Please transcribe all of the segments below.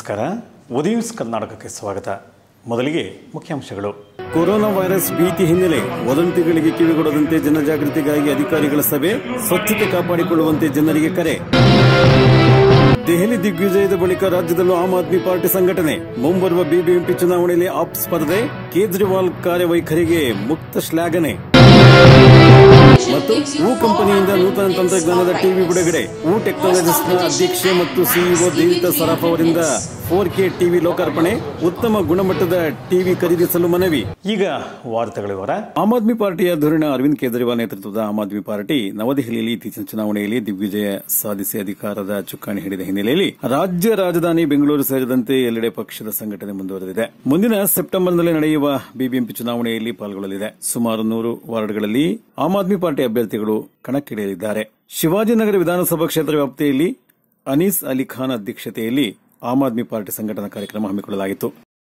ನಮಸ್ಕಾರ ಉದಯನ್ಸ್ ಕರ್ನಾಟಕಕ್ಕೆ ಸ್ವಾಗತ ಮೊದಲಿಗೆ ಮುಖ್ಯಾಂಶಗಳು ಕೊರೋನಾ ವೈರಸ್ ಭೀತಿ ಹಿನ್ನೆಲೆ ವದಂತಿಗಳಿಗೆ ಕಿವಿಗೊಡದಂತೆ ಜನಜಾಗೃತಿಗಾಗಿ ಅಧಿಕಾರಿಗಳ ಸಭೆ ಸ್ವಚ್ಛತೆ ಕಾಪಾಡಿಕೊಳ್ಳುವಂತೆ ಜನರಿಗೆ ಕರೆ ದೆಹಲಿ ದಿಗ್ವಿಜಯದ ಬಳಿಕ ರಾಜ್ಯದಲ್ಲೂ ಆಮ್ ಆದ್ಮಿ ಪಾರ್ಟಿ ಸಂಘಟನೆ ಮುಂಬರುವ ಬಿಬಿಎಂಪಿ ಚುನಾವಣೆಯಲ್ಲಿ ಆಪ್ ಸ್ಪರ್ಧೆ ಕೇಜ್ರಿವಾಲ್ ಕಾರ್ಯವೈಖರಿಗೆ ಮುಕ್ತ ಶ್ಲಾಘನೆ ಮತ್ತು ಊ ಕಂಪನಿಯಿಂದ ನೂತನ ತಂತ್ರಜ್ಞಾನದ ಟಿವಿ ಬಿಡುಗಡೆ ಊ ಟೆಕ್ನಾಲಜೀಸ್ನ ಅಧ್ಯಕ್ಷೆ ಮತ್ತು ಸಿಇಒ ದೇವಿತಾ ಸರಾಫ್ ಅವರಿಂದ ಫೋರ್ ಕೆ ಟಿವಿ ಲೋಕಾರ್ಪಣೆ ಉತ್ತಮ ಗುಣಮಟ್ಟದ ಟಿವಿ ಖರೀದಿಸಲು ಮನವಿ ಈಗ ವಾರ್ತೆಗಳ ವಿವರ ಆಮ್ ಆದ್ಮಿ ಪಾರ್ಟಿಯ ಧುರೀಣ ಅರವಿಂದ್ ಕೇಜ್ರಿವಾಲ್ ನೇತೃತ್ವದ ಆಮ್ ಆದ್ಮಿ ಪಾರ್ಟಿ ನವದೆಹಲಿಯಲ್ಲಿ ಇತ್ತೀಚಿನ ಚುನಾವಣೆಯಲ್ಲಿ ದಿಗ್ವಿಜಯ ಸಾಧಿಸಿ ಅಧಿಕಾರದ ಚುಕ್ಕಾಣಿ ಹಿಡಿದ ಹಿನ್ನೆಲೆಯಲ್ಲಿ ರಾಜ್ಯ ರಾಜಧಾನಿ ಬೆಂಗಳೂರು ಸೇರಿದಂತೆ ಎಲ್ಲೆಡೆ ಪಕ್ಷದ ಸಂಘಟನೆ ಮುಂದುವರೆದಿದೆ ಮುಂದಿನ ಸೆಪ್ಟೆಂಬರ್ನಲ್ಲಿ ನಡೆಯುವ ಬಿಬಿಎಂಪಿ ಚುನಾವಣೆಯಲ್ಲಿ ಪಾಲ್ಗೊಳ್ಳಲಿದೆ ಸುಮಾರು ನೂರು ವಾರ್ಡ್ಗಳಲ್ಲಿ ಆಮ್ ಆದ್ಮಿ ಪಾರ್ಟಿ ಅಭ್ಯರ್ಥಿಗಳು ಕಣಕ್ಕಿಳಿಯಲಿದ್ದಾರೆ ಶಿವಾಜಿನಗರ ವಿಧಾನಸಭಾ ಕ್ಷೇತ್ರ ವ್ಯಾಪ್ತಿಯಲ್ಲಿ ಅನೀಸ್ ಅಲಿ ಖಾನ್ ಅಧ್ಯಕ್ಷತೆಯಲ್ಲಿ ಆಮ್ ಆದ್ಮಿ ಪಾರ್ಟಿ ಸಂಘಟನಾ ಕಾರ್ಯಕ್ರಮ ಹಮ್ಮಿಕೊಳ್ಳಲಾಗಿತ್ತು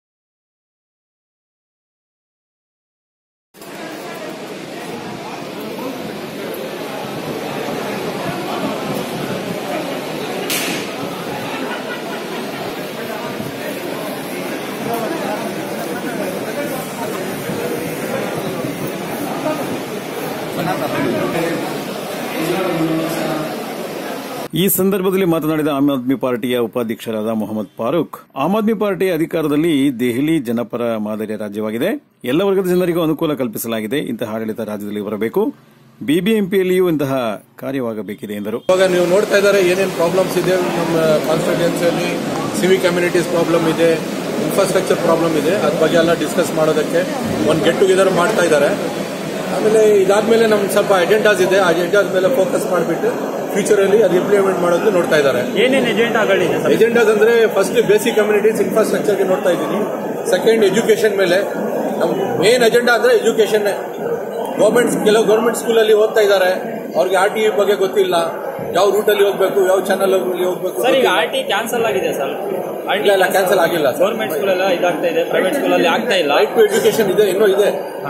ಈ ಸಂದರ್ಭದಲ್ಲಿ ಮಾತನಾಡಿದ ಆಮ್ ಆದ್ಮಿ ಪಾರ್ಟಿಯ ಉಪಾಧ್ಯಕ್ಷರಾದ ಮೊಹಮ್ಮದ್ ಫಾರೂಕ್ ಆಮ್ ಆದ್ಮಿ ಪಾರ್ಟಿ ಅಧಿಕಾರದಲ್ಲಿ ದೆಹಲಿ ಜನಪರ ಮಾದರಿಯ ರಾಜ್ಯವಾಗಿದೆ ಎಲ್ಲ ವರ್ಗದ ಜನರಿಗೂ ಅನುಕೂಲ ಕಲ್ಪಿಸಲಾಗಿದೆ ಇಂತಹ ಆಡಳಿತ ರಾಜ್ಯದಲ್ಲಿ ಬರಬೇಕು ಬಿಬಿಎಂಪಿಯಲ್ಲಿಯೂ ಇಂತಹ ಕಾರ್ಯವಾಗಬೇಕಿದೆ ಎಂದರು ಇವಾಗ ನೀವು ನೋಡ್ತಾ ಇದ್ದಾರೆ ಏನೇನು ಪ್ರಾಬ್ಲಮ್ಸ್ ಇದೆ ನಮ್ಮ ಕಾನ್ಸ್ಟಿಟ್ಯೂನ್ಸಿಯಲ್ಲಿ ಸಿವಿಕ್ ಕಮ್ಯುನಿಟೀಸ್ ಪ್ರಾಬ್ಲಮ್ ಇದೆ ಇನ್ಫ್ರಾಸ್ಟ್ರಕ್ಚರ್ ಪ್ರಾಬ್ಲಮ್ ಇದೆ ಅದ್ರ ಬಗ್ಗೆ ಎಲ್ಲ ಡಿಸ್ಕಸ್ ಮಾಡೋದಕ್ಕೆ ಒಂದು ಗೆಟ್ ಟುಗೆದರ್ ಮಾಡ್ತಾ ಇದ್ದಾರೆ ಆಮೇಲೆ ಇದಾದ್ಮೇಲೆ ನಮ್ಗೆ ಸ್ವಲ್ಪ ಅಜೆಂಡಾಸ್ ಇದೆ ಆ ಅಜೆಂಡಾಸ್ ಮೇಲೆ ಫೋಕಸ್ ಮಾಡಿಬಿಟ್ಟು ಫ್ಯೂಚರಲ್ಲಿ ಅದು ಇಂಪ್ಲಿಮೆಂಟ್ ಮಾಡೋದು ನೋಡ್ತಾ ಇದ್ದಾರೆ ಏನೇನು ಎಜೆಂಡಾಗಳಿದೆ ಸರ್ ಎಜೆಂಡಾಸ್ ಅಂದ್ರೆ ಫಸ್ಟ್ ಬೇಸಿಕ್ ಕಮ್ಯುನಿಟೀಸ್ ಇನ್ಫ್ರಾಸ್ಟ್ರಕ್ಚರ್ಗೆ ನೋಡ್ತಾ ಇದ್ದೀನಿ ಸೆಕೆಂಡ್ ಎಜುಕೇಶನ್ ಮೇಲೆ ನಮ್ಮ ಮೇನ್ ಅಜೆಂಡಾ ಅಂದ್ರೆ ಎಜುಕೇಶನ್ ಗೌರ್ಮೆಂಟ್ ಕೆಲವು ಗೌರ್ಮೆಂಟ್ ಸ್ಕೂಲಲ್ಲಿ ಓದ್ತಾ ಇದ್ದಾರೆ ಅವ್ರಿಗೆ ಆರ್ ಟಿ ಬಗ್ಗೆ ಗೊತ್ತಿಲ್ಲ ಯಾವ ರೂಟಲ್ಲಿ ಹೋಗ್ಬೇಕು ಯಾವ ಚಾನಲ್ ಅಲ್ಲಿ ಹೋಗ್ಬೇಕು ಸರ್ ಈಗ ಗೊತ್ತಿಲ್ಲ. ಆರ್ ಟಿ ಕ್ಯಾನ್ಸಲ್ ಆಗಿದೆ ಸರ್ ಆರ್ ಇಲ್ಲ, ಇಲ್ಲ, cancel ಆಗಿಲ್ಲ, ಸರ್. ಗೌರ್ಮೆಂಟ್ ಸ್ಕೂಲೆಲ್ಲ ಇದಾಗ್ತಾ ಇದೆ ಪ್ರೈವೇಟ್ ಸ್ಕೂಲಲ್ಲಿ ಆಗ್ತಾ ಇಲ್ಲ ರೈಟ್ ಟು ಎಜುಕೇಶನ್ ಇದೆ ಇನ್ನೂ ಇದೆ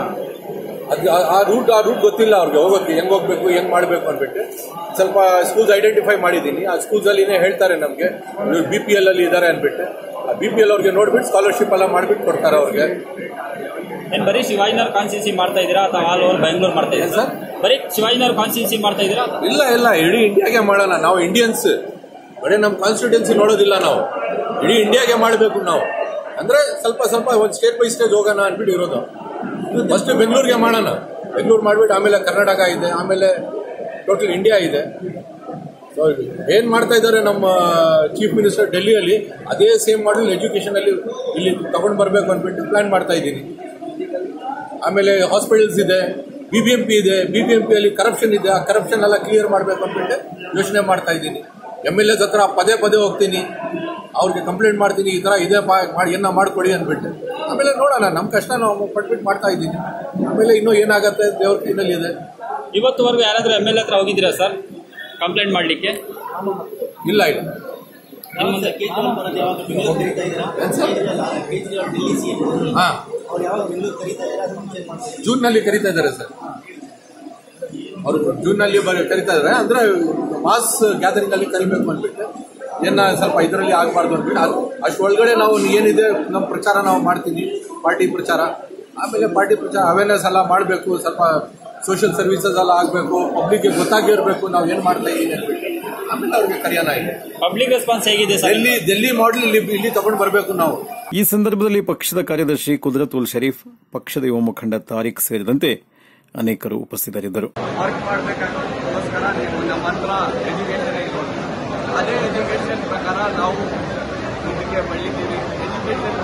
ಅದು ಆ- ಆ ರೂಟ್ ಆ ರೂಟ್ ಗೊತ್ತಿಲ್ಲ ಅವ್ರಿಗೆ ಹೋಗೋಕ್ಕೆ ಹೆಂಗ್ ಹೋಗ್ಬೇಕು ಹೆಂಗ್ ಮಾಡಬೇಕು ಅಂದ್ಬಿಟ್ಟು ಸ್ವಲ್ಪ ಸ್ಕೂಲ್ಸ್ ಐಡೆಂಟಿಫೈ ಮಾಡಿದ್ದೀನಿ ಆ ಸ್ಕೂಲ್ಸ್ ಅಲ್ಲಿನೇ ಹೇಳ್ತಾರೆ ನಮಗೆ ಇವ್ರು ಬಿ ಪಿ ಎಲ್ ಅಲ್ಲಿ ಇದ್ದಾರೆ ಅಂದ್ಬಿಟ್ಟು ಆ ಬಿ ಪಿ ಎಲ್ ಅವ್ರಿಗೆ ನೋಡ್ಬಿಟ್ಟು ಸ್ಕಾಲರ್ಶಿಪ್ ಎಲ್ಲ ಮಾಡ್ಬಿಟ್ಟು ಕೊಡ್ತಾರೆ ಅವ್ರಿಗೆ ಏನ್ ಬರೀ ಶಿವಾಜಿನಗರ್ ಕಾನ್ಸ್ಟಿಟ್ಯೂನ್ಸಿ ಮಾಡ್ತಾ ಇದ್ದೀರಾ ಅಥವಾ ಆಲ್ ಓವರ್ ಬೆಂಗಳೂರು ಮಾಡ್ತಾ ಇದ್ದೀರಾ ಸರ್? ಬರೀ ಶಿವಾಜಿನಗರ್ ಕಾನ್ಸ್ಟಿಟ್ಯೂನ್ಸಿ ಮಾಡ್ತಾ ಇದ್ದೀರಾ ಇಲ್ಲ ಇಲ್ಲ ಇಡೀ ಇಂಡಿಯಾಗೆ ಮಾಡೋಣ ನಾವು ಇಂಡಿಯನ್ಸ್ ಬರೀ ನಮ್ಮ ಕಾನ್ಸ್ಟಿಟ್ಯೂನ್ಸಿ ನೋಡೋದಿಲ್ಲ ನಾವು ಇಡೀ ಇಂಡಿಯಾಗೆ ಮಾಡಬೇಕು ನಾವು ಅಂದ್ರೆ ಸ್ವಲ್ಪ ಸ್ವಲ್ಪ ಒಂದು ಸ್ಟೇಟ್ ಬೈ ಸ್ಟೇಜ್ ಹೋಗೋಣ ಅಂದ್ಬಿಟ್ಟು ಇರೋದು ಫಸ್ಟ್ ಬೆಂಗಳೂರಿಗೆ ಮಾಡೋಣ ಬೆಂಗಳೂರು ಮಾಡ್ಬಿಟ್ಟು ಆಮೇಲೆ ಕರ್ನಾಟಕ ಇದೆ ಆಮೇಲೆ ಟೋಟಲ್ ಇಂಡಿಯಾ ಇದೆ ಸೊ ಏನ್ ಮಾಡ್ತಾ ಇದ್ದಾರೆ ನಮ್ಮ ಚೀಫ್ ಮಿನಿಸ್ಟರ್ ಡೆಲ್ಲಿಯಲ್ಲಿ ಅದೇ ಸೇಮ್ ಮಾಡಲ್ ಎಜುಕೇಶನ್ ಅಲ್ಲಿ ಇಲ್ಲಿ ತಗೊಂಡು ಬರಬೇಕು ಅಂದ್ಬಿಟ್ಟು ಪ್ಲಾನ್ ಮಾಡ್ತಾ ಇದ್ದೀನಿ ಆಮೇಲೆ ಹಾಸ್ಪಿಟಲ್ಸ್ ಇದೆ ಬಿ ಬಿ ಎಂ ಪಿ ಇದೆ ಬಿ ಬಿ ಎಂ ಪಿಯಲ್ಲಿ ಕರಪ್ಷನ್ ಇದೆ ಆ ಕರಪ್ಷನ್ ಎಲ್ಲ ಕ್ಲಿಯರ್ ಮಾಡಬೇಕು ಅಂದ್ಬಿಟ್ಟು ಯೋಚನೆ ಮಾಡ್ತಾ ಇದ್ದೀನಿ ಎಮ್ ಎಲ್ ಎಸ್ ಹತ್ರ ಪದೇ ಪದೇ ಹೋಗ್ತೀನಿ ಅವ್ರಿಗೆ ಕಂಪ್ಲೇಂಟ್ ಮಾಡ್ತೀನಿ ಈ ಥರ ಇದೇ ಪಾ- ಮಾಡಿ ಏನ ಮಾಡ್ಕೊಡಿ ಅಂದ್ಬಿಟ್ಟು ಆಮೇಲೆ ನೋಡೋಣ ನಮ್ಮ ಕಷ್ಟ ನಾವು ಪಟ್ಬಿಟ್ಟು ಮಾಡ್ತಾ ಇದ್ದೀನಿ ಆಮೇಲೆ ಇನ್ನೂ ಏನಾಗತ್ತೆ ದೇವ್ರ ಕೈನಲ್ಲಿ ಇದೆ ಇವತ್ತುವರೆಗೂ ಯಾರಾದ್ರೂ ಎಮ್ ಎಲ್ ಹತ್ರ ಹೋಗಿದ್ದೀರಾ ಸರ್ ಕಂಪ್ಲೇಂಟ್ ಮಾಡ್ಲಿಕ್ಕೆ ಇಲ್ಲ ಇಲ್ಲ ಇನ್ನು ಮುಂದೆ ಹಾ ಜೂನ್ನಲ್ಲಿ ಕರೀತಾ ಇದ್ದಾರೆ ಸರ್ ಅವರು ಜೂನ್ನಲ್ಲಿ ಬರೀ ಕರೀತಾ ಇದ್ದಾರೆ ಅಂದ್ರೆ ಮಾಸ್ ಗ್ಯಾದರಿಂಗ್ ಅಲ್ಲಿ ಕರಿಬೇಕು ಅಂದ್ಬಿಟ್ಟು ಏನ ಸ್ವಲ್ಪ ಇದರಲ್ಲಿ ಆಗಬಾರ್ದು ಅಂದ್ಬಿಟ್ಟು ಅದ್- ಅಷ್ಟ್ ಒಳಗಡೆ ನಾವು ಏನಿದೆ ನಮ್ಮ ಪ್ರಚಾರ ನಾವು ಮಾಡ್ತೀವಿ ಪಾರ್ಟಿ ಪ್ರಚಾರ ಆಮೇಲೆ ಪಾರ್ಟಿ ಪ್ರಚಾರ ಅವೇರ್ನೆಸ್ ಎಲ್ಲ ಮಾಡಬೇಕು ಸ್ವಲ್ಪ ಸೋಷಿಯಲ್ ಸರ್ವಿಸಸ್ ಎಲ್ಲ ಆಗಬೇಕು ಪಬ್ಲಿಕ್ಗೆ ಗೊತ್ತಾಗಿರ್ಬೇಕು ನಾವು ಏನು ಮಾಡ್ತಾ ಇದ್ದೀವಿ ಅಂದ್ಬಿಟ್ಟು ಆಮೇಲೆ ಅವ್ರಿಗೆ ಕರೆಯೋಣ ಇದೆ ಪಬ್ಲಿಕ್ ರೆಸ್ಪಾನ್ಸ್ ಹೇಗಿದೆ ಸರ್ ಡೆಲ್ಲಿ ಡೆಲ್ಲಿ ಮಾಡಲ್ ಇಲ್ಲಿ ಇಲ್ಲಿ ತಗೊಂಡು ಬರಬೇಕು ನಾವು ಈ ಸಂದರ್ಭದಲ್ಲಿ ಪಕ್ಷದ ಕಾರ್ಯದರ್ಶಿ ಕುದ್ರತ್ ಉಲ್ ಶರೀಫ್ ಪಕ್ಷದ ಯುವ ಮುಖಂಡ ತಾರಿಕ್ ಸೇರಿದಂತೆ ಅನೇಕರು ಉಪಸ್ಥಿತರಿದ್ದರು ವರ್ಕ್ ಮಾಡಬೇಕಾಗೋಸ್ಕರ ನೀವು ನಮ್ಮ ಹತ್ರ ಎಜುಕೇಷನ್ ಇರೋದು ಅದೇ ಎಜುಕೇಷನ್ ಪ್ರಕಾರ ನಾವು ಇದಕ್ಕೆ ಬೆಳಿತೀವಿ ಎಜುಕೇಷನ್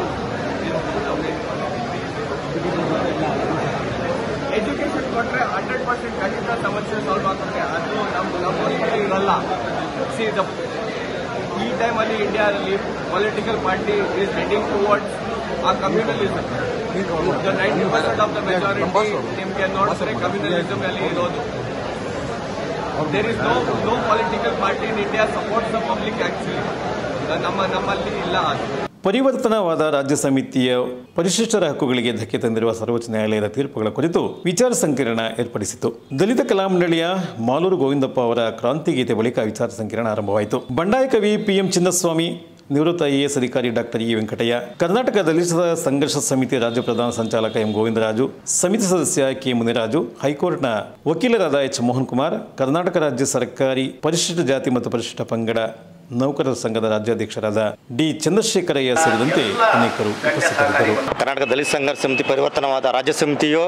ಎಜುಕೇಷನ್ ಕೊಟ್ಟರೆ ಹಂಡ್ರೆಡ್ ಪರ್ಸೆಂಟ್ ಖಂಡಿತ ಸಮಸ್ಯೆ ಸಾಲ್ವ್ ಆಗುತ್ತೆ ಅದು ನಮ್ಮ ನಮ್ಮಲ್ಲಿ ಇರಲ್ಲ ಸಿ ದ ಈ ಟೈಮಲ್ಲಿ ಇಂಡಿಯಾದಲ್ಲಿ political party is heading towards a communalism the ninety percent of the majority ನಿಮಗೆ ನೋಡಿದ್ರೆ ಕಮ್ಯುನಲಿಸಮ್ ಅಲ್ಲಿ ಇರೋದು there is no no political party in India supports the public actually ನಮ್ಮ ನಮ್ಮಲ್ಲಿ ಇಲ್ಲ ಅದು ಪರಿವರ್ತನವಾದ ರಾಜ್ಯ ಸಮಿತಿಯ ಪರಿಶಿಷ್ಟರ ಹಕ್ಕುಗಳಿಗೆ ಧಕ್ಕೆ ತಂದಿರುವ ಸರ್ವೋಚ್ಚ ನ್ಯಾಯಾಲಯದ ತೀರ್ಪುಗಳ ಕುರಿತು ವಿಚಾರ ಸಂಕಿರಣ ಏರ್ಪಡಿಸಿತು ದಲಿತ ಕಲಾಮಂಡಳಿಯ ಮಾಲೂರು ಗೋವಿಂದಪ್ಪ ಅವರ ಕ್ರಾಂತಿ ಗೀತೆ ಬಳಿಕ ವಿಚಾರ ಸಂಕಿರಣ ಆರಂಭವಾಯಿತು ಬಂಡಾಯ ಕವಿ ಪಿಎಂ ಚಿನ್ನಸ್ವಾಮಿ ನಿವೃತ್ತ ಐಎಎಸ್ ಅಧಿಕಾರಿ ಡಾಕ್ಟರ್ ಇ ವೆಂಕಟಯ್ಯ ಕರ್ನಾಟಕ ದಲಿತ ಸಂಘರ್ಷ ಸಮಿತಿ ರಾಜ್ಯ ಪ್ರಧಾನ ಸಂಚಾಲಕ ಎಂ ಗೋವಿಂದರಾಜು ಸಮಿತಿ ಸದಸ್ಯ ಕೆ ಮುನಿರಾಜು ಹೈಕೋರ್ಟ್ನ ವಕೀಲರಾದ ಎಚ್ ಮೋಹನ್ ಕುಮಾರ್ ಕರ್ನಾಟಕ ರಾಜ್ಯ ಸರ್ಕಾರಿ ಪರಿಶಿಷ್ಟ ಜಾತಿ ಮತ್ತು ಪರಿಶಿಷ್ಟ ಪಂಗಡ ನೌಕರರ ಸಂಘದ ರಾಜ್ಯಾಧ್ಯಕ್ಷರಾದ ಡಿ ಚಂದ್ರಶೇಖರಯ್ಯ ಸೇರಿದಂತೆ ಅನೇಕರು ಉಪಸ್ಥಿತರಿದ್ದರು ಕರ್ನಾಟಕ ದಲಿತ ಸಂಘರ್ಷ ಸಮಿತಿ ಪರಿವರ್ತನವಾದ ರಾಜ್ಯ ಸಮಿತಿಯು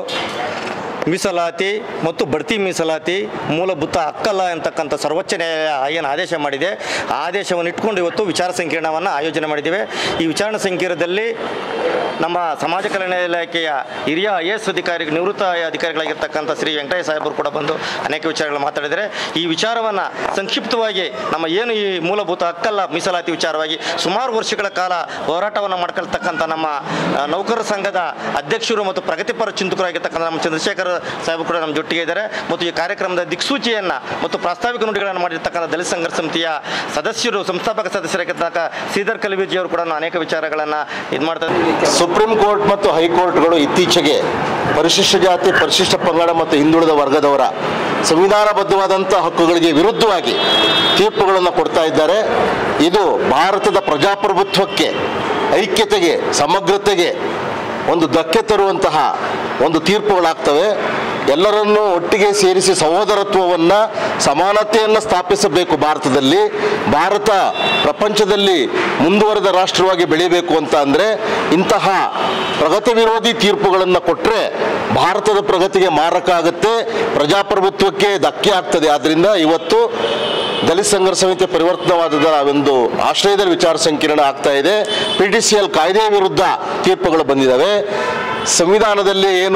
ಮೀಸಲಾತಿ ಮತ್ತು ಬಡ್ತಿ ಮೀಸಲಾತಿ ಮೂಲಭೂತ ಹಕ್ಕಲ್ಲ ಅಂತಕ್ಕಂಥ ಸರ್ವೋಚ್ಚ ನ್ಯಾಯಾಲಯ ಏನು ಆದೇಶ ಮಾಡಿದೆ ಆ ಆದೇಶವನ್ನು ಇಟ್ಕೊಂಡು ಇವತ್ತು ವಿಚಾರ ಸಂಕಿರಣವನ್ನು ಆಯೋಜನೆ ಮಾಡಿದ್ದೇವೆ ಈ ವಿಚಾರಣಾ ಸಂಕಿರಣದಲ್ಲಿ ನಮ್ಮ ಸಮಾಜ ಕಲ್ಯಾಣ ಇಲಾಖೆಯ ಹಿರಿಯ ಐ ಎಸ್ ಅಧಿಕಾರಿ ನಿವೃತ್ತ ಅಧಿಕಾರಿಗಳಾಗಿರ್ತಕ್ಕಂಥ ಶ್ರೀ ವೆಂಕಟೇಶ ಸಾಹೇಬರು ಕೂಡ ಬಂದು ಅನೇಕ ವಿಚಾರಗಳು ಮಾತಾಡಿದರೆ ಈ ವಿಚಾರವನ್ನು ಸಂಕ್ಷಿಪ್ತವಾಗಿ ನಮ್ಮ ಏನು ಈ ಮೂಲಭೂತ ಹಕ್ಕಲ್ಲ ಮೀಸಲಾತಿ ವಿಚಾರವಾಗಿ ಸುಮಾರು ವರ್ಷಗಳ ಕಾಲ ಹೋರಾಟವನ್ನು ಮಾಡ್ಕೊಳ್ತಕ್ಕಂಥ ನಮ್ಮ ಆ, ನೌಕರರ ಸಂಘದ ಅಧ್ಯಕ್ಷರು ಮತ್ತು ಪ್ರಗತಿಪರ ಚಿಂತಕರಾಗಿರ್ತಕ್ಕಂಥ ನಮ್ಮ ಚಂದ್ರಶೇಖರ್ ಸಾಹೇಬರು ಕೂಡ ನಮ್ಮ ಜೊತೆಗೆ ಇದ್ದಾರೆ ಮತ್ತು ಈ ಕಾರ್ಯಕ್ರಮದ ದಿಕ್ಸೂಚಿಯನ್ನು ಮತ್ತು ಪ್ರಾಸ್ತಾವಿಕ ನುಡಿಗಳನ್ನು ಮಾಡಿರ್ತಕ್ಕಂಥ ದಲಿತ ಸಂಘರ್ಷ ಸಮಿತಿಯ ಸದಸ್ಯರು ಸಂಸ್ಥಾಪಕ ಸದಸ್ಯರಾಗಿರ್ತಕ್ಕ ಶ್ರೀಧರ್ ಕಲವಿಜಿ ಅವರು ಕೂಡ ಅನೇಕ ವಿಚಾರಗಳನ್ನು ಇದು ಮಾಡ್ತಾರೆ ಸುಪ್ರೀಂ ಕೋರ್ಟ್ ಮತ್ತು ಹೈಕೋರ್ಟ್ಗಳು ಇತ್ತೀಚೆಗೆ ಪರಿಶಿಷ್ಟ ಜಾತಿ ಪರಿಶಿಷ್ಟ ಪಂಗಡ ಮತ್ತು ಹಿಂದುಳಿದ ವರ್ಗದವರ ಸಂವಿಧಾನಬದ್ಧವಾದಂಥ ಹಕ್ಕುಗಳಿಗೆ ವಿರುದ್ಧವಾಗಿ ತೀರ್ಪುಗಳನ್ನು ಕೊಡ್ತಾ ಇದ್ದಾರೆ ಇದು ಭಾರತದ ಪ್ರಜಾಪ್ರಭುತ್ವಕ್ಕೆ ಐಕ್ಯತೆಗೆ ಸಮಗ್ರತೆಗೆ ಒಂದು ಧಕ್ಕೆ ತರುವಂತಹ ಒಂದು ತೀರ್ಪುಗಳಾಗ್ತವೆ ಎಲ್ಲರನ್ನೂ ಒಟ್ಟಿಗೆ ಸೇರಿಸಿ ಸಹೋದರತ್ವವನ್ನು ಸಮಾನತೆಯನ್ನು ಸ್ಥಾಪಿಸಬೇಕು ಭಾರತದಲ್ಲಿ ಭಾರತ ಪ್ರಪಂಚದಲ್ಲಿ ಮುಂದುವರೆದ ರಾಷ್ಟ್ರವಾಗಿ ಬೆಳೀಬೇಕು ಅಂತ ಅಂದರೆ ಇಂತಹ ಪ್ರಗತಿ ವಿರೋಧಿ ತೀರ್ಪುಗಳನ್ನು ಕೊಟ್ಟರೆ ಭಾರತದ ಪ್ರಗತಿಗೆ ಮಾರಕ ಆಗುತ್ತೆ ಪ್ರಜಾಪ್ರಭುತ್ವಕ್ಕೆ ಧಕ್ಕೆ ಆಗ್ತದೆ ಆದ್ದರಿಂದ ಇವತ್ತು ದಲಿತ ಸಂಘರ್ಷ ಸಮಿತಿ ಪರಿವರ್ತನವಾದದ ಒಂದು ಆಶ್ರಯದಲ್ಲಿ ವಿಚಾರ ಸಂಕಿರಣ ಆಗ್ತಾ ಇದೆ ಪಿ ಟಿ ಸಿ ಎಲ್ ಕಾಯ್ದೆಯ ವಿರುದ್ಧ ತೀರ್ಪುಗಳು ಬಂದಿದ್ದಾವೆ ಸಂವಿಧಾನದಲ್ಲಿ ಏನು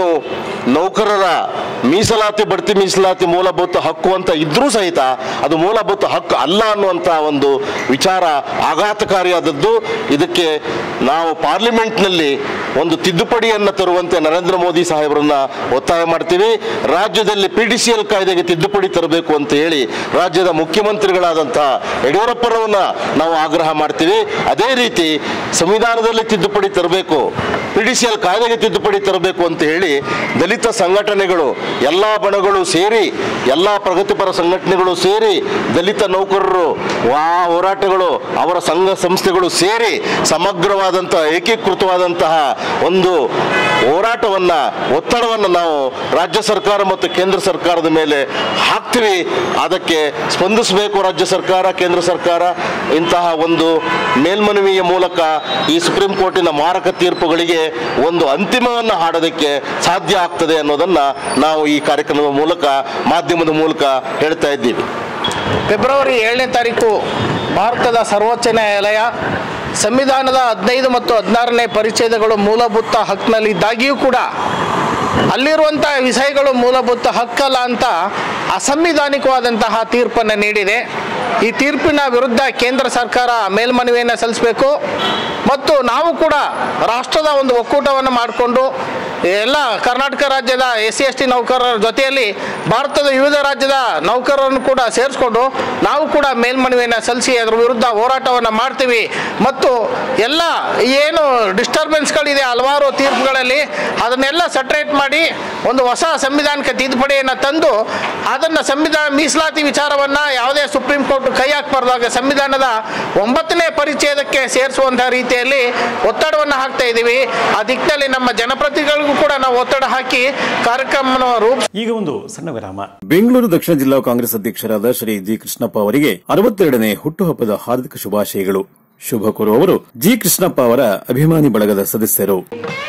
ನೌಕರರ ಮೀಸಲಾತಿ ಬಡ್ತಿ ಮೀಸಲಾತಿ ಮೂಲಭೂತ ಹಕ್ಕು ಅಂತ ಇದ್ರೂ ಸಹಿತ ಅದು ಮೂಲಭೂತ ಹಕ್ಕು ಅಲ್ಲ ಅನ್ನುವಂಥ ಒಂದು ವಿಚಾರ ಆಘಾತಕಾರಿಯಾದದ್ದು ಇದಕ್ಕೆ ನಾವು ಪಾರ್ಲಿಮೆಂಟ್ನಲ್ಲಿ ಒಂದು ತಿದ್ದುಪಡಿಯನ್ನು ತರುವಂತೆ ನರೇಂದ್ರ ಮೋದಿ ಸಾಹೇಬರನ್ನ ಒತ್ತಾಯ ಮಾಡ್ತೀವಿ ರಾಜ್ಯದಲ್ಲಿ ಪಿ ಡಿ ಸಿ ಎಲ್ ಕಾಯ್ದೆಗೆ ತಿದ್ದುಪಡಿ ತರಬೇಕು ಅಂತ ಹೇಳಿ ರಾಜ್ಯದ ಮುಖ್ಯಮಂತ್ರಿಗಳಾದಂತಹ ಯಡಿಯೂರಪ್ಪರವನ್ನ ನಾವು ಆಗ್ರಹ ಮಾಡ್ತೀವಿ ಅದೇ ರೀತಿ ಸಂವಿಧಾನದಲ್ಲಿ ತಿದ್ದುಪಡಿ ತರಬೇಕು ಪಿ ಡಿ ಸಿ ಎಲ್ ಕಾಯ್ದೆಗೆ ತಿದ್ದುಪಡಿ ತರಬೇಕು ಅಂತ ಹೇಳಿ ದಲಿತ ಸಂಘಟನೆಗಳು ಎಲ್ಲ ಬಣಗಳು ಸೇರಿ ಎಲ್ಲ ಪ್ರಗತಿಪರ ಸಂಘಟನೆಗಳು ಸೇರಿ ದಲಿತ ನೌಕರರು ಆ ಹೋರಾಟಗಳು ಅವರ ಸಂಘ ಸಂಸ್ಥೆಗಳು ಸೇರಿ ಸಮಗ್ರವಾದಂಥ ಏಕೀಕೃತವಾದಂತಹ ಒಂದು ಹೋರಾಟವನ್ನ ಒತ್ತಡವನ್ನು ನಾವು ರಾಜ್ಯ ಸರ್ಕಾರ ಮತ್ತು ಕೇಂದ್ರ ಸರ್ಕಾರದ ಮೇಲೆ ಹಾಕ್ತೀವಿ ಅದಕ್ಕೆ ಸ್ಪಂದಿಸಬೇಕು ರಾಜ್ಯ ಸರ್ಕಾರ ಕೇಂದ್ರ ಸರ್ಕಾರ ಇಂತಹ ಒಂದು ಮೇಲ್ಮನವಿಯ ಮೂಲಕ ಈ ಸುಪ್ರೀಂ ಕೋರ್ಟಿನ ಮಾರಕ ತೀರ್ಪುಗಳಿಗೆ ಒಂದು ಅಂತಿಮವನ್ನು ಹಾಡೋದಕ್ಕೆ ಸಾಧ್ಯ ಆಗ್ತದೆ ಅನ್ನೋದನ್ನ ನಾವು ಈ ಕಾರ್ಯಕ್ರಮದ ಮೂಲಕ ಮಾಧ್ಯಮದ ಮೂಲಕ ಹೇಳ್ತಾ ಇದ್ದೀವಿ ಫೆಬ್ರವರಿ ಏಳನೇ ತಾರೀಕು ಭಾರತದ ಸರ್ವೋಚ್ಚ ನ್ಯಾಯಾಲಯ ಸಂವಿಧಾನದ ಹದಿನೈದು ಮತ್ತು ಹದಿನಾರನೇ ಪರಿಚ್ಛೇದಗಳು ಮೂಲಭೂತ ಹಕ್ಕಿನಲ್ಲಿದ್ದಾಗಿಯೂ ಕೂಡ ಅಲ್ಲಿರುವಂಥ ವಿಷಯಗಳು ಮೂಲಭೂತ ಹಕ್ಕಲ್ಲ ಅಂತ ಅಸಂವಿಧಾನಿಕವಾದಂತಹ ತೀರ್ಪನ್ನು ನೀಡಿದೆ ಈ ತೀರ್ಪಿನ ವಿರುದ್ಧ ಕೇಂದ್ರ ಸರ್ಕಾರ ಮೇಲ್ಮನವಿಯನ್ನು ಸಲ್ಲಿಸಬೇಕು ಮತ್ತು ನಾವು ಕೂಡ ರಾಷ್ಟ್ರದ ಒಂದು ಒಕ್ಕೂಟವನ್ನು ಮಾಡಿಕೊಂಡು ಎಲ್ಲ ಕರ್ನಾಟಕ ರಾಜ್ಯದ ಎಸ್ ಸಿ ಎಸ್ ಟಿ ನೌಕರರ ಜೊತೆಯಲ್ಲಿ ಭಾರತದ ವಿವಿಧ ರಾಜ್ಯದ ನೌಕರರನ್ನು ಕೂಡ ಸೇರಿಸ್ಕೊಂಡು ನಾವು ಕೂಡ ಮೇಲ್ಮನವಿಯನ್ನು ಸಲ್ಲಿಸಿ ಅದರ ವಿರುದ್ಧ ಹೋರಾಟವನ್ನು ಮಾಡ್ತೀವಿ ಮತ್ತು ಎಲ್ಲ ಏನು ಡಿಸ್ಟರ್ಬೆನ್ಸ್ಗಳಿದೆ ಹಲವಾರು ತೀರ್ಪುಗಳಲ್ಲಿ ಅದನ್ನೆಲ್ಲ ಸಟ್ರೇಟ್ ಮಾಡಿ ಒಂದು ಹೊಸ ಸಂವಿಧಾನಕ್ಕೆ ತಿದ್ದುಪಡಿಯನ್ನು ತಂದು ಅದನ್ನು ಸಂವಿಧಾನ ಮೀಸಲಾತಿ ವಿಚಾರವನ್ನು ಯಾವುದೇ ಸುಪ್ರೀಂ ಕೋರ್ಟ್ ಕೈ ಹಾಕಬಾರ್ದಾಗ ಸಂವಿಧಾನದ ಒಂಬತ್ತನೇ ಪರಿಚ್ಛೇದಕ್ಕೆ ಸೇರಿಸುವಂಥ ರೀತಿಯಲ್ಲಿ ಒತ್ತಡವನ್ನು ಹಾಕ್ತಾ ಇದ್ದೀವಿ ಆ ದಿಕ್ಕಿನಲ್ಲಿ ನಮ್ಮ ಜನಪ್ರತಿನಿಧಿಗಳಿಗೂ ಕೂಡ ನಾವು ಒತ್ತಡ ಹಾಕಿ ಕಾರ್ಯಕ್ರಮವನ್ನು ರೂಪಿಸಿ ಈಗ ಒಂದು ಸಣ್ಣ ವಿರಾಮ ಬೆಂಗಳೂರು ದಕ್ಷಿಣ ಜಿಲ್ಲಾ ಕಾಂಗ್ರೆಸ್ ಅಧ್ಯಕ್ಷರಾದ ಶ್ರೀ ಜಿ ಕೃಷ್ಣಪ್ಪ ಅವರಿಗೆ ಅರವತ್ತೆರಡನೇ ಹುಟ್ಟುಹಬ್ಬದ ಹಾರ್ದಿಕ ಶುಭಾಶಯಗಳು ಶುಭ ಕೋರುವವರು ಜಿ ಕೃಷ್ಣಪ್ಪ ಅವರ ಅಭಿಮಾನಿ ಬಳಗದ ಸದಸ್ಯರು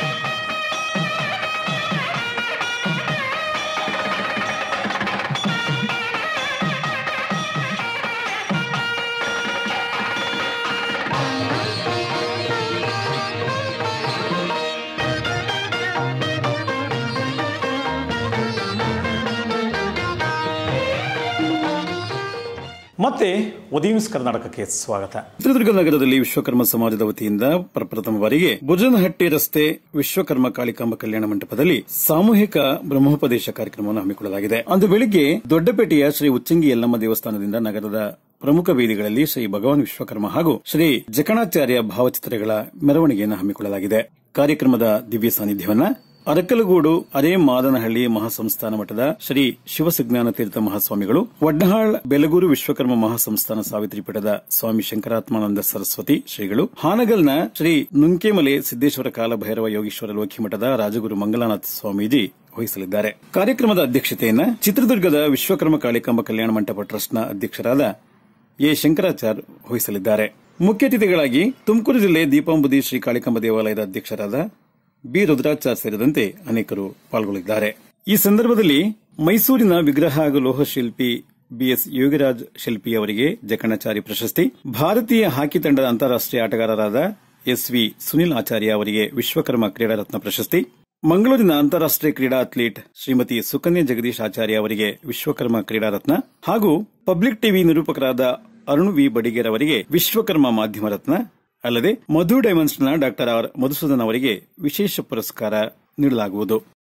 ಮತ್ತೆ ಉದೀನ್ಸ್ ಕರ್ನಾಟಕಕ್ಕೆ ಸ್ವಾಗತ ಚಿತ್ರದುರ್ಗ ನಗರದಲ್ಲಿ ವಿಶ್ವಕರ್ಮ ಸಮಾಜದ ವತಿಯಿಂದ ಪ್ರಪ್ರಥಮ ಬಾರಿಗೆ ಬುಜನಹಟ್ಟಿ ರಸ್ತೆ ವಿಶ್ವಕರ್ಮ ಕಾಳಿಕಾಂಬ ಕಲ್ಯಾಣ ಮಂಟಪದಲ್ಲಿ ಸಾಮೂಹಿಕ ಬ್ರಹ್ಮೋಪದೇಶ ಕಾರ್ಯಕ್ರಮವನ್ನು ಹಮ್ಮಿಕೊಳ್ಳಲಾಗಿದೆ ಅಂದು ಬೆಳಿಗ್ಗೆ ದೊಡ್ಡಪೇಟೆಯ ಶ್ರೀ ಉಚ್ಚಂಗಿ ಯಲ್ಲಮ್ಮ ದೇವಸ್ಥಾನದಿಂದ ನಗರದ ಪ್ರಮುಖ ಬೀದಿಗಳಲ್ಲಿ ಶ್ರೀ ಭಗವಾನ್ ವಿಶ್ವಕರ್ಮ ಹಾಗೂ ಶ್ರೀ ಜಕಣಾಚಾರ್ಯ ಭಾವಚಿತ್ರಗಳ ಮೆರವಣಿಗೆಯನ್ನು ಹಮ್ಮಿಕೊಳ್ಳಲಾಗಿದೆ ಕಾರ್ಯಕ್ರಮದ ದಿವ್ಯ ಸಾನ್ನಿಧ್ಯವನ್ನ ಅರಕಲಗೂಡು ಅರೆ ಮಾದನಹಳ್ಳಿ ಮಹಾಸಂಸ್ಥಾನ ಮಠದ ಶ್ರೀ ಶಿವಸಜ್ಞಾನ ತೀರ್ಥ ಮಹಾಸ್ವಾಮಿಗಳು ವಡ್ಡಹಾಳ್ ಬೆಲಗೂರು ವಿಶ್ವಕರ್ಮ ಮಹಾಸಂಸ್ಥಾನ ಸಾವಿತ್ರಿ ಪೀಠದ ಸ್ವಾಮಿ ಶಂಕರಾತ್ಮಾನಂದ ಸರಸ್ವತಿ ಶ್ರೀಗಳು ಹಾನಗಲ್ನ ಶ್ರೀ ನುಂಕೇಮಲೆ ಸಿದ್ದೇಶ್ವರ ಕಾಲಭೈರವ ಯೋಗೀಶ್ವರ ಲೋಕಿಮಠದ ರಾಜಗುರು ಮಂಗಲಾನಾಥ ಸ್ವಾಮೀಜಿ ವಹಿಸಲಿದ್ದಾರೆ ಕಾರ್ಯಕ್ರಮದ ಅಧ್ಯಕ್ಷತೆಯನ್ನ ಚಿತ್ರದುರ್ಗದ ವಿಶ್ವಕರ್ಮ ಕಾಳಿಕಾಂಬ ಕಲ್ಯಾಣ ಮಂಟಪ ಟ್ರಸ್ಟ್ನ ಅಧ್ಯಕ್ಷರಾದ ಎ ಶಂಕರಾಚಾರ್ ವಹಿಸಲಿದ್ದಾರೆ ಮುಖ್ಯ ಅತಿಥಿಗಳಾಗಿ ತುಮಕೂರು ಜಿಲ್ಲೆ ದೀಪಾಂಬುದಿ ಶ್ರೀ ಕಾಳಿಕಾಂಬ ದೇವಾಲಯದ ಅಧ್ಯಕ್ಷರಾದ ಬಿ ರುದ್ರಾಚಾರ್ ಸೇರಿದಂತೆ ಅನೇಕರು ಪಾಲ್ಗೊಳ್ಳಲಿದ್ದಾರೆ ಈ ಸಂದರ್ಭದಲ್ಲಿ ಮೈಸೂರಿನ ವಿಗ್ರಹ ಹಾಗೂ ಲೋಹ ಶಿಲ್ಪಿ ಬಿಎಸ್ ಯೋಗಿರಾಜ್ ಶಿಲ್ಪಿ ಅವರಿಗೆ ಜಕಣಾಚಾರಿ ಪ್ರಶಸ್ತಿ ಭಾರತೀಯ ಹಾಕಿ ತಂಡದ ಅಂತಾರಾಷ್ಟೀಯ ಆಟಗಾರರಾದ ಎಸ್ವಿ ಸುನಿಲ್ ಆಚಾರ್ಯ ಅವರಿಗೆ ವಿಶ್ವಕರ್ಮ ಕ್ರೀಡಾ ರತ್ನ ಪ್ರಶಸ್ತಿ ಮಂಗಳೂರಿನ ಅಂತಾರಾಷ್ಟೀಯ ಕ್ರೀಡಾ ಅಥ್ಲೀಟ್ ಶ್ರೀಮತಿ ಸುಕನ್ಯಾ ಜಗದೀಶ್ ಆಚಾರ್ಯ ಅವರಿಗೆ ವಿಶ್ವಕರ್ಮ ಕ್ರೀಡಾ ರತ್ನ ಹಾಗೂ ಪಬ್ಲಿಕ್ ಟಿವಿ ನಿರೂಪಕರಾದ ಅರುಣ್ ವಿ ಬಡಿಗೇರ್ ಅವರಿಗೆ ವಿಶ್ವಕರ್ಮ ಮಾಧ್ಯಮ ರತ್ನ ಅಲ್ಲದೆ ಮಧು ಡೈಮಂಡ್ಸ್ನ ಡಾಕ್ಟರ್ ಆರ್ ಮಧುಸೂದನ್ ಅವರಿಗೆ ವಿಶೇಷ ಪುರಸ್ಕಾರ ನೀಡಲಾಗುವುದು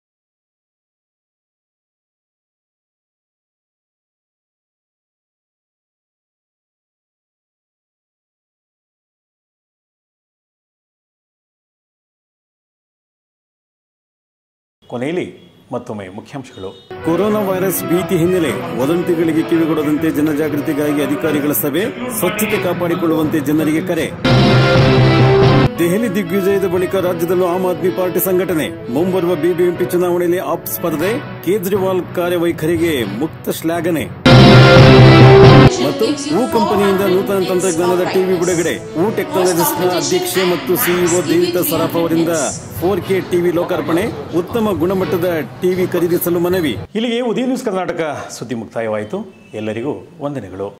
ಕೊನೆಯಲ್ಲಿ ಮತ್ತೊಮ್ಮೆ ಮುಖ್ಯಾಂಶಗಳು ಕೊರೋನಾ ವೈರಸ್ ಭೀತಿ ಹಿನ್ನೆಲೆ ವದಂತಿಗಳಿಗೆ ಕಿವಿಗೊಡದಂತೆ ಜನಜಾಗೃತಿಗಾಗಿ ಅಧಿಕಾರಿಗಳ ಸಭೆ ಸ್ವಚ್ಛತೆ ಕಾಪಾಡಿಕೊಳ್ಳುವಂತೆ ಜನರಿಗೆ ಕರೆ ದೆಹಲಿ ದಿಗ್ವಿಜಯದ ಬಳಿಕ ರಾಜ್ಯದಲ್ಲೂ ಆಮ್ ಆದ್ಮಿ ಪಾರ್ಟಿ ಸಂಘಟನೆ ಮುಂಬರುವ ಬಿಬಿಎಂಪಿ ಚುನಾವಣೆಯಲ್ಲಿ ಆಪ್ ಸ್ಪರ್ಧೆ ಕೇಜ್ರಿವಾಲ್ ಕಾರ್ಯವೈಖರಿಗೆ ಮುಕ್ತ ಶ್ಲಾಘನೆ ಮತ್ತು ಊ ಕಂಪನಿಯಿಂದ ನೂತನ ತಂತ್ರಜ್ಞಾನದ ಟಿವಿ ಬಿಡುಗಡೆ ಊ ಟೆಕ್ನಾಲಜೀಸ್ನ ಅಧ್ಯಕ್ಷೆ ಮತ್ತು ಸಿಇಒ ದೇವಿತಾ ಸರಾಫ್ ಅವರಿಂದ ಫೋರ್ ಕೆ ಟಿವಿ ಲೋಕಾರ್ಪಣೆ ಉತ್ತಮ ಗುಣಮಟ್ಟದ ಟಿವಿ ಖರೀದಿಸಲು ಮನವಿ ಇಲ್ಲಿಗೆ ಉದಯ ನ್ಯೂಸ್ ಕರ್ನಾಟಕ ಸುದ್ದಿ ಮುಕ್ತಾಯವಾಯಿತು ಎಲ್ಲರಿಗೂ ವಂದನೆಗಳು